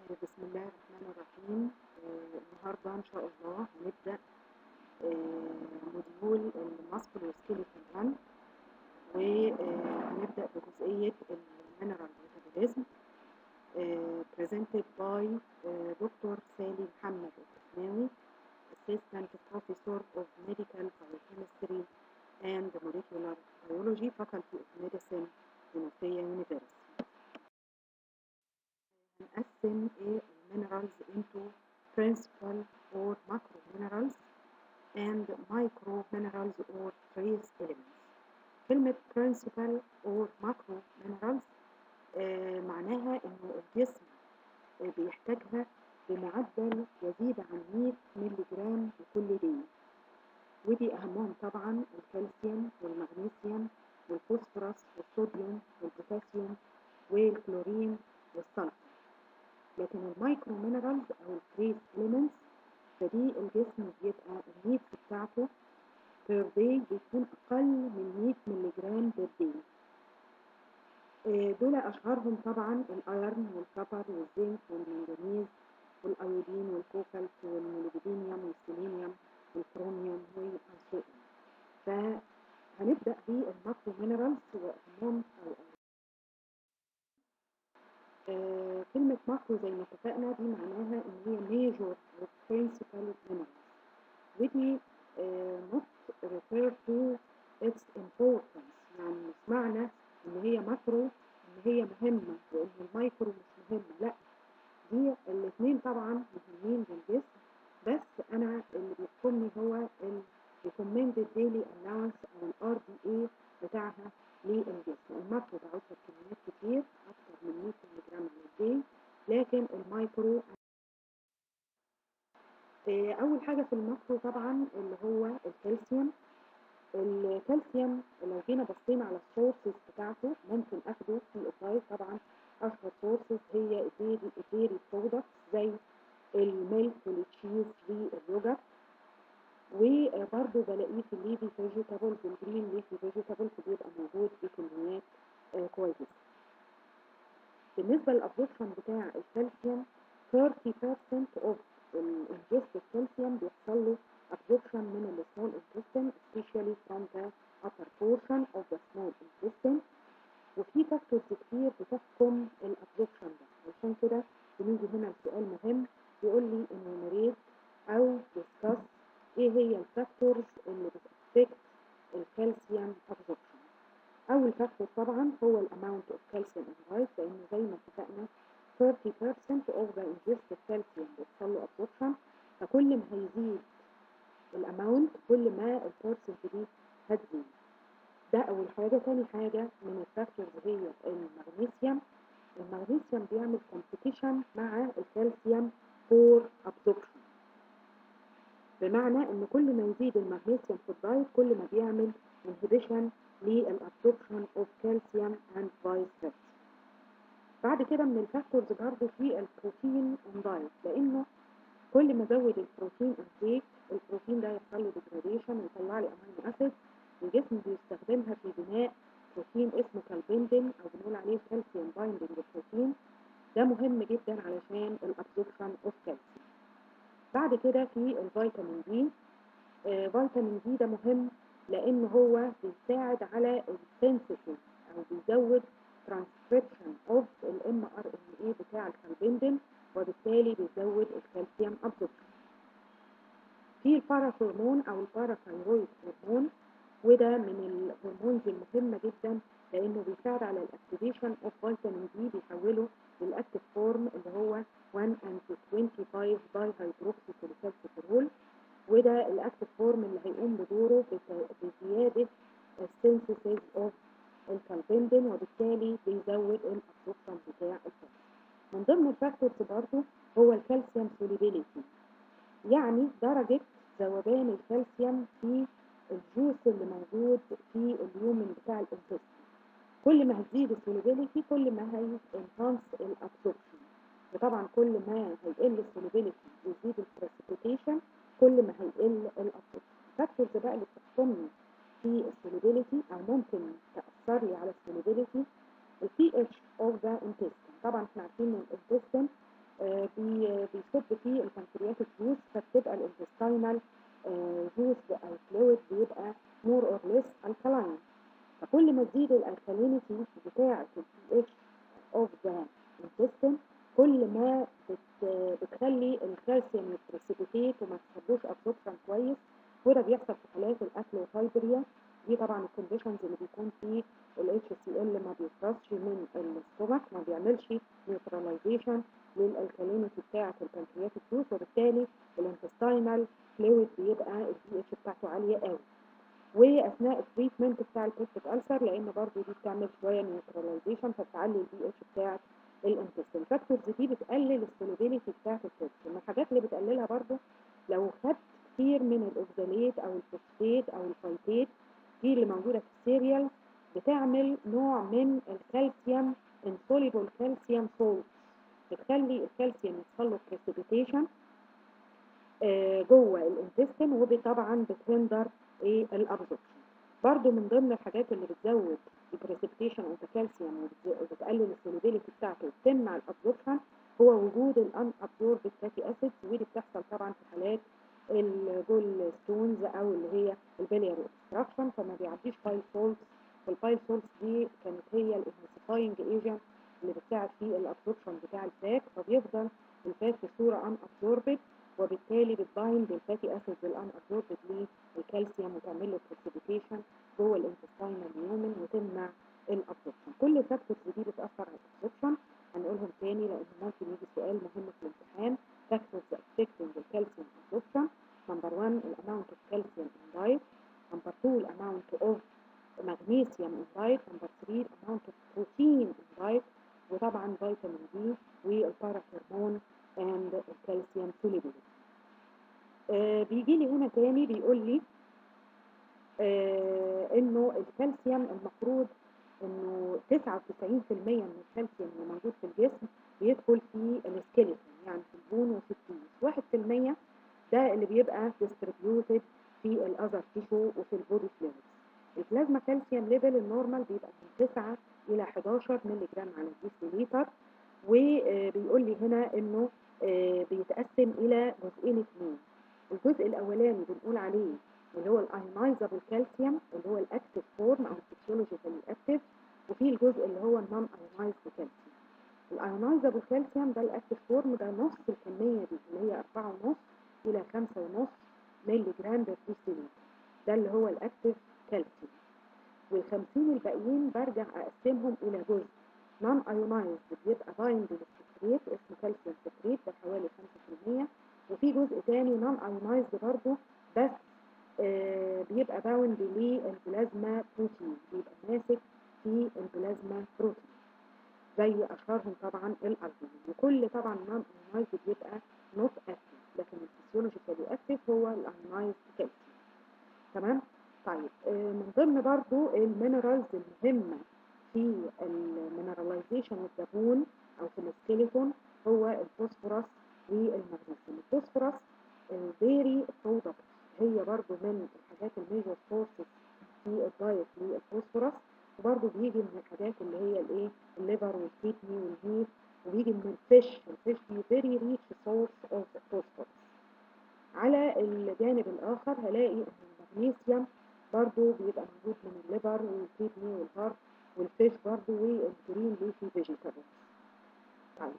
بسم الله الرحمن الرحيم آه، النهارده ان شاء الله هنبدا آه، موديول الماسكولو سكيليتال 1 وهنبدا بجزئيه المينرال ميتابوليزم presented by آه، دكتور سالي محمد الكسناوي Assistant Professor of Medical Biochemistry and Molecular Biology Faculty of Medicine منوفية University هنقسم ايه المينرالز into principal or macro minerals and micro minerals or trace elements كلمة principal or macro minerals آه معناها انه الجسم آه بيحتاجها بمعدل يزيد عن 100 مللي جرام لكل دي ودي اهمهم طبعا الكالسيوم والمغنيسيوم والفوسفورس والصوديوم والبوتاسيوم والكلورين والصلفة لكن المايكرو مينرالز او التريس اليمنتس فدي الجسم بيبقى النيدز بتاعته بير داي بيكون اقل من 100 مللي جرام بير داي دول اشهرهم طبعا الايرن والكبر والزنك والمنجنيز والايودين والكوكالت والموليبدينيوم والسيلينيوم والكروميوم والانسولين فهنبدا بالماكرو مينرالز واهمهم او آه كلمة ماكرو زي ما اتفقنا دي معناها إن هي major or principal minerals ودي آه not refer to its importance يعني مش معنى إن هي ماكرو إن هي مهمة وإن المايكرو مش مهمة لأ دي الاتنين طبعا مهمين للجسم بس أنا اللي بيحكمني هو ال recommended daily allowance أو ال RDA بتاعها للجسم الماكرو بعوزها بكميات كتير أكتر من 100 مللي جرام على الدي لكن المايكرو أول حاجة في الماكرو طبعا اللي هو الكالسيوم الكالسيوم لو جينا بصينا على السورسز بتاعته ممكن اخده في الدايت طبعا اشهر سورسز هي الديري برودكتس زي الميلك والتشيز واليوجرت وبرضه بلاقيه في الليفي فيجيتابلز الجرين ليفي فيجيتابلز بيبقى موجود بكميات آه كويسة بالنسبة للأبزوربشن بتاع الكالسيوم 30% of الانجست الكالسيوم بيحصل له absorption من السمول intestine especially from the upper portion of the small intestine وفي فاكتورز كتير بتحكم الابزوربشن ده عشان كده بنيجي هنا لسؤال مهم بيقول لي enumerate أو discuss ايه هي الفاكتورز اللي بتأفكت الكالسيوم absorption اول فاكتور طبعا هو الاماونت اوف كالسيوم ان رايت لان زي ما اتفقنا 30% of the ingested calcium بيحصل له absorption فكل ما هيزيد الاماونت كل ما البورسنت دي هتزيد ده اول حاجه تاني حاجه من الفاكتورز هي المغنيسيوم المغنيسيوم بيعمل كومبيتيشن مع الكالسيوم فور absorption بمعنى ان كل ما يزيد المغنيسيوم في الدايت كل ما بيعمل انهبيشن للابسوربشن اوف كالسيوم اند فايس فيرسا بعد كده من الفاكتورز برضه في البروتين ان دايت لانه كل ما ازود البروتين انتيك البروتين ده يحصل له ديجراديشن ويطلع لي امينو اسيد الجسم بيستخدمها في بناء بروتين اسمه كالبندين او بنقول عليه كالسيوم بايندنج بروتين ده مهم جدا علشان الابسوربشن اوف كالسيوم بعد كده في الفيتامين دي آه فيتامين دي ده مهم لان هو بيساعد على السينثيسيس او بيزود ترانسكريبشن اوف الام ار ان اي بتاع الكالبندين وبالتالي بيزود الكالسيوم ابزوربشن في الباراثورمون او الباراثايرويد هرمون وده من الهرمونز المهمه جدا لانه بيساعد على الاكتيفيشن اوف فيتامين دي بيحوله للاكتيف فورم اللي هو 1 and 25 داي هيدروكسي كوليكالسيفيرول وده الاكتيف فورم اللي هيقوم بدوره بزياده السينثيسيس اوف الكالبندين وبالتالي بيزود الابسوربشن بتاع الكالسيوم من ضمن الفاكتورز برضه هو الكالسيوم سوليبيليتي يعني درجه ذوبان الكالسيوم في الجوس اللي موجود في اليومن بتاع الانتستين كل ما هتزيد السوليبيليتي كل ما هينهانس الابسوربشن وطبعا كل ما هيقل السوليبيليتي ويزيد البريسيبيتيشن كل ما هيقل الابسوربشن الفاكتورز بقى اللي بتحكمني في السوليبيليتي او ممكن تاثر لي على السوليبيليتي البي اتش اوف ذا انتستين طبعا احنا عارفين ان الانتستين آه، بي- بيصب في البنكرياتيك جوز فبتبقى الانتستينال جوز او فلويد بيبقى مور اور ليس الكلاين فكل ما تزيد الالكالينيتي بتاعه البي اتش اوف ذا intestine كل ما بت بتخلي الكالسيوم يترسبيتيت وما تحبوش ابسوربشن كويس وده بيحصل في حالات الاكلوفايبريا دي طبعا الكونديشنز اللي بيكون فيه ال HCl ما بيفرزش من الاستومك ما بيعملش نيوتراليزيشن للالكالينيتي بتاعه البنكرياتيك جوز وبالتالي الانتستينال فلويد بيبقى البي اتش بتاعته عاليه قوي واثناء التريتمنت بتاع البيبتيك ألسر لان برضو دي بتعمل شويه نيوتراليزيشن فبتعلي البي اتش بتاعه الانتستين الفاكتورز دي بتقلل السوليبيليتي بتاعه التوكسين من الحاجات اللي بتقللها برضو لو خدت كتير من الاوكزاليت او الفوسفات او الفايتات دي اللي موجوده في السيريال بتعمل نوع من الكالسيوم insoluble كالسيوم سولت بتخلي الكالسيوم يحصل له بريسيبيتيشن جوه الانتستين وطبعا بتهندر ايه الابزوربشن برضو من ضمن الحاجات اللي بتزود البريسبتيشن اوف كالسيوم وبتقلل السوليبيليتي بتاعته وبتمنع الابزوربشن هو وجود الان ابزوربد فاتي اسيدز ودي بتحصل طبعا في حالات الجول ستونز او اللي هي البلياري اوبستراكشن فما بيعديش بايل سولتس والبايل سولتس دي كانت هي الانهيسيفاينج ايجنت اللي بتساعد في الابزوربشن بتاع الفات فبيفضل الفات في صوره ان ابزوربد وبالتالي بتبايند الفاتي اسيدز الان ابزوربد للكالسيوم وتعمل له بريسيبيتيشن جوه الانتستينال يومن وتمنع الابزوربشن كل الفاكتورز دي بتاثر على الابزوربشن هنقولهم تاني لان ممكن يجي سؤال مهم في الامتحان factors affecting the calcium absorption number one الامount of calcium in diet number two الامount of magnesium in diet number three amount of protein in diet وطبعا فيتامين دي والباراثرمون and الكالسيوم solubility آه بيجي لي هنا تاني بيقول لي آه انه الكالسيوم المفروض انه 99% من الكالسيوم اللي موجود في الجسم بيدخل في السكيلتون يعني في البون وفي التيوس 1% ده اللي بيبقى distributed في الاذر تيشو وفي البودي فلويدز البلازما كالسيوم ليفل النورمال بيبقى من 9 الى 11 مللي جرام على الديسيليتر وبيقول لي هنا انه بيتقسم الى جزئين اثنين الجزء الاولاني بنقول عليه اللي هو الايونايزابل كالسيوم اللي هو الاكتف فورم او الفسيولوجيكالي اكتف وفي الجزء اللي هو النون ايونايزد كالسيوم الايونايزابل كالسيوم ده الاكتف فورم ده نص الكميه دي اللي هي 4.5 الى 5.5 مللي جرام بير ديسيليتر ده اللي هو الاكتف كالسيوم وال50 الباقيين برجع اقسمهم الى جزء نون ايونايزد بيبقى بايند للسكريت اسمه كالسيوم سكريت ده حوالي 5% وفي جزء تاني نون ايونايزد برضه بس آه بيبقى باوند للبلازما بروتين بيبقى ماسك في البلازما بروتين زي اشهرهم طبعا الالبومين وكل طبعا نون ايونايزد بيبقى نوت اكتف لكن الفسيولوجيكالي اكتف هو الايونايزد كالسيوم تمام طيب آه من ضمن برضو المينرالز المهمه في المينراليزيشن والدهون او في السكيلتون هو الفوسفورس والمغنيسيوم الفوسفورس فيري برودكت هي برضو من الحاجات الميجور سورسز في الدايت للفوسفورس وبرضو بيجي من الحاجات اللي هي الايه الليفر والكيدني والميت وبيجي من الفيش الفيش دي فيري ريتش سورس اوف فوسفورس على الجانب الاخر هلاقي ان المغنيسيوم برضو بيبقى موجود من الليفر والكيدني والهارت والفيش برضو والجرين ليفي فيجيتابلز طيب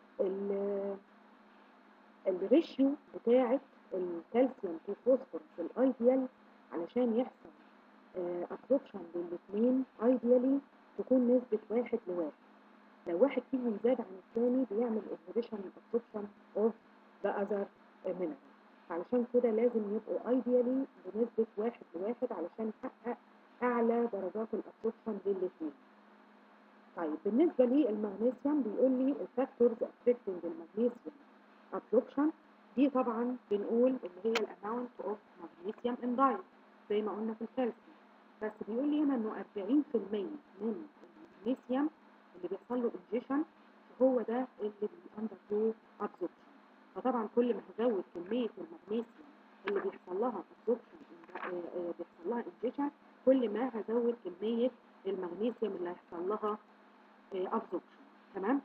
الريشيو بتاعه الكالسيوم تو فوسفورس الايديال علشان يحصل ابزوربشن للاثنين ايديالي تكون نسبة واحد لواحد لو واحد فيهم زاد عن الثاني بيعمل انهبيشن ابزوربشن اوف ذا اذر مينرال علشان كده لازم يبقوا ايديالي بنسبة واحد لواحد علشان نحقق اعلى درجات الابزوربشن للاثنين طيب بالنسبة للمغنيسيوم بيقول لي الفاكتورز افكتنج المغنيسيوم absorption دي طبعا بنقول اللي هي الاماونت اوف مغنيسيوم ان دايت زي ما قلنا في الكالسيوم بس بيقول لي هنا انه 40% من المغنيسيوم اللي بيحصل له انجيشن هو ده اللي بيأندر جو ابزوربشن فطبعا كل ما هزود كمية المغنيسيوم اللي بيحصل لها ابزوربشن بيحصل لها انجيشن كل ما هزود كمية المغنيسيوم اللي هيحصل لها ابزوربشن تمام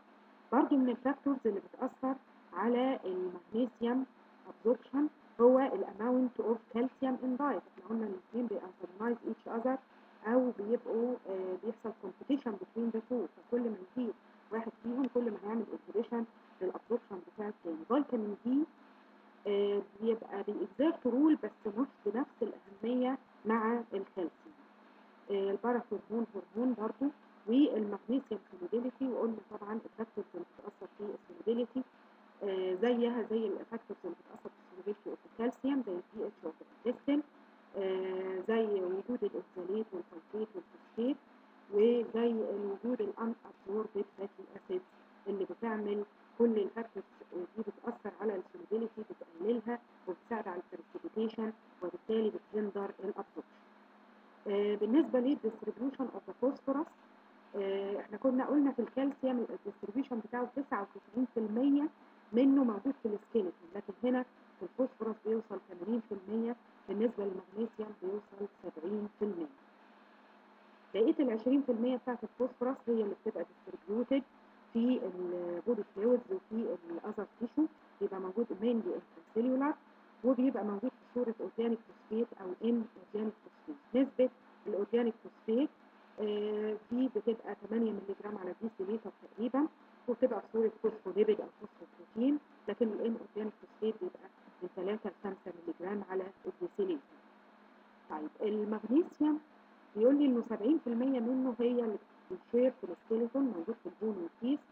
برضو من الفاكتورز اللي بتأثر على المغنيسيوم absorption هو الاماونت اوف كالسيوم ان دايت احنا قلنا الاثنين بيأنتاجونايز ايتش اذر او بيبقوا آه بيحصل كومبيتيشن بين ذا تو فكل ما يزيد واحد فيهم كل ما هيعمل انهبيشن للابسوربشن بتاع الثاني فيتامين دي آه بيبقى بيكزيرت رول بس مش بنفس الاهميه مع الكالسيوم آه الباراثورمون هرمون برضو والمغنيسيوم سوليبيليتي وقلنا طبعا الفاكتورز اللي بتاثر في السوليبيليتي آه زيها زي الفاكتورز اللي بتاثر في السوليبيليتي اوف الكالسيوم زي البي اتش اوف الانتستين آه زي وجود الاوكساليت والفوسفات والفوسفات وزي الوجود الان ابزوربد فاتي اسيدز اللي بتعمل كل الفاكتورز دي بتاثر على السوليبيليتي بتقللها وبتساعد على البريسيبيتيشن وبالتالي بتهندر الابسوربشن آه بالنسبه للديستريبيوشن اوف ذا فوسفورس احنا كنا قلنا في الكالسيوم الديستريبيوشن بتاعه 99% منه موجود في السكيلتون لكن هنا في الفوسفورس بيوصل 80% بالنسبه للمغنيسيوم بيوصل 70% بقيه ال 20% بتاعت الفوسفورس هي اللي بتبقى ديستريبيوتد في البودي فلويدز وفي الاذر تيشو بيبقى موجود مينلي انترسيلولار وبيبقى موجود في صوره اورجانيك فوسفيت او ان اورجانيك فوسفيت نسبه الاورجانيك فوسفيت آه دي بتبقى 8 مللي جرام على ديسيليتر تقريبا وبتبقى في صوره فوسفوليبيد او فوسفوبروتين لكن الان اورجانيك فوسفيت بيبقى من 3 ل 5 مللي جرام على الديسيليتر طيب المغنيسيوم بيقول لي انه 70% منه هي اللي بتشير في السكيلتون موجود في البون والكيس